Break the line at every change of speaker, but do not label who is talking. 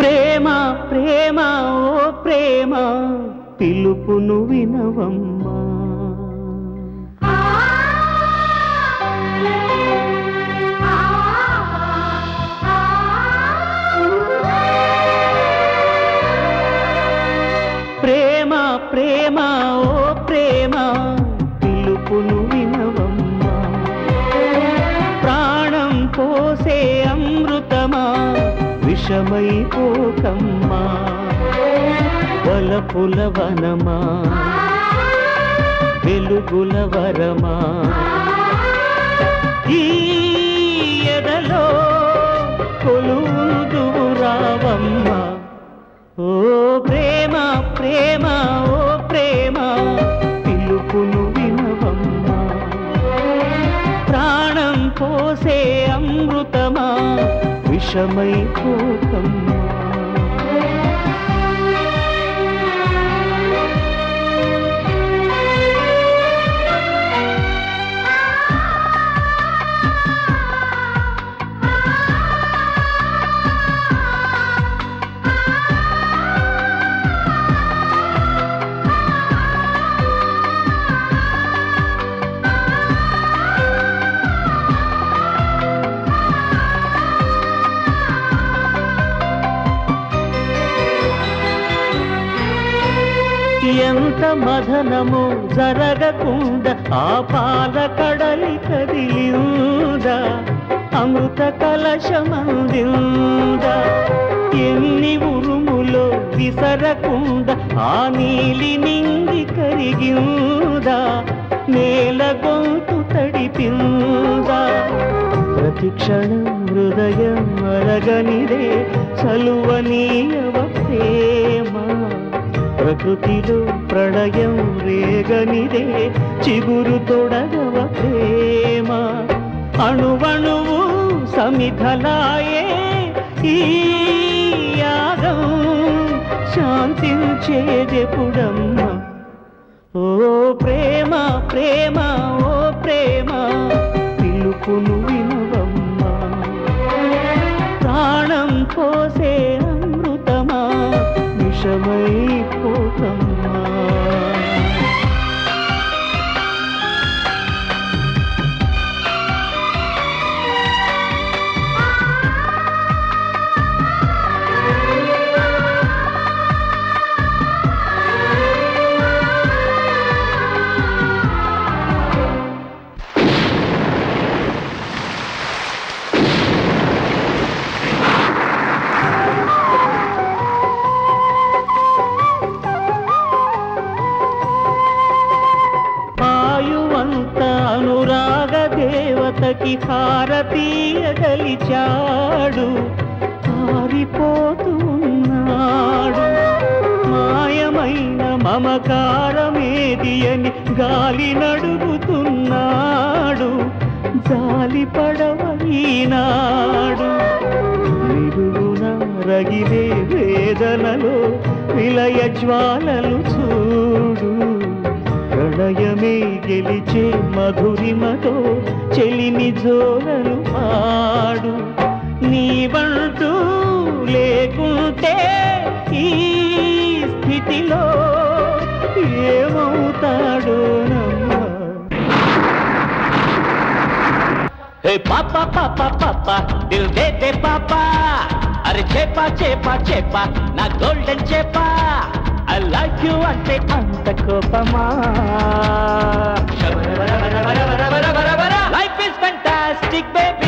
ప్రేమ ప్రేమ ఓ ప్రేమ పిలుపును వినవమ్మా ప్రేమ ప్రేమ ఓ ప్రేమ పిలుపును వినవమ్మా ప్రాణం పోసే అమృతమా విషమై పోకమ్మా వలపుల వనమా వెలుగుల వరమా ఈ ఎదలో కొలుదువు రావమ్మా ఓ ప్రేమ ప్రేమ ఓ ప్రేమ పిలుపును వినవమ్మా ప్రాణం పోసే అమృతమా విషమై పోకమ్మా ఎంత మదనము జరగకుండా ఆ పాల కడలి కదిలిందా అమృత కలశమందిందా ఎన్ని ఉరుములో విసరకుండా ఆ నీలి నింగి కరిగిందా నేల గొంతు తడిపిందా ప్రతి క్షణం హృదయం అరగనిదే చలువనీయవ ప్రేమ ప్రకృతిలో ప్రళయం రేగనిదే చిగురు తొడగవ ప్రేమ అణువణువు సమిధలాయే ఈ యాగం శాంతించేదెపుడమ్మా ఓ ప్రేమ ప్రేమ ఓ ప్రేమ పిలుపును వినవమ్మా ప్రాణం పోసే అమృతమా విషమై పోకమ్మా ఆయువంత అనురాగ దేవతకి హారతీయగలిచాడు పారిపోతూ ఉన్నాడు మాయమైన మమకారమేది అని గాలి నడుగుతున్నాడు జాలి పడవీనాడు నిరుగున రగిలే వేదనలో విలయ జ్వాలలు చూడు ప్రణయమే గెలిచే మధురిమతో చెలిని జోలలు పాడు నీవంటూ లేకుంటే ఈ స్థితిలో ఏమవుతాడో నమ్మా
హే పాపా పాపా పాపా దిల్ దే దే పాపా అరే చేపా చేపా చేపా నా గోల్డెన్ చేపా ఐ లైక్ యు అంటే అంత కోపమా లైఫ్ ఇస్ ఫెంటాస్టిక్ బేబీ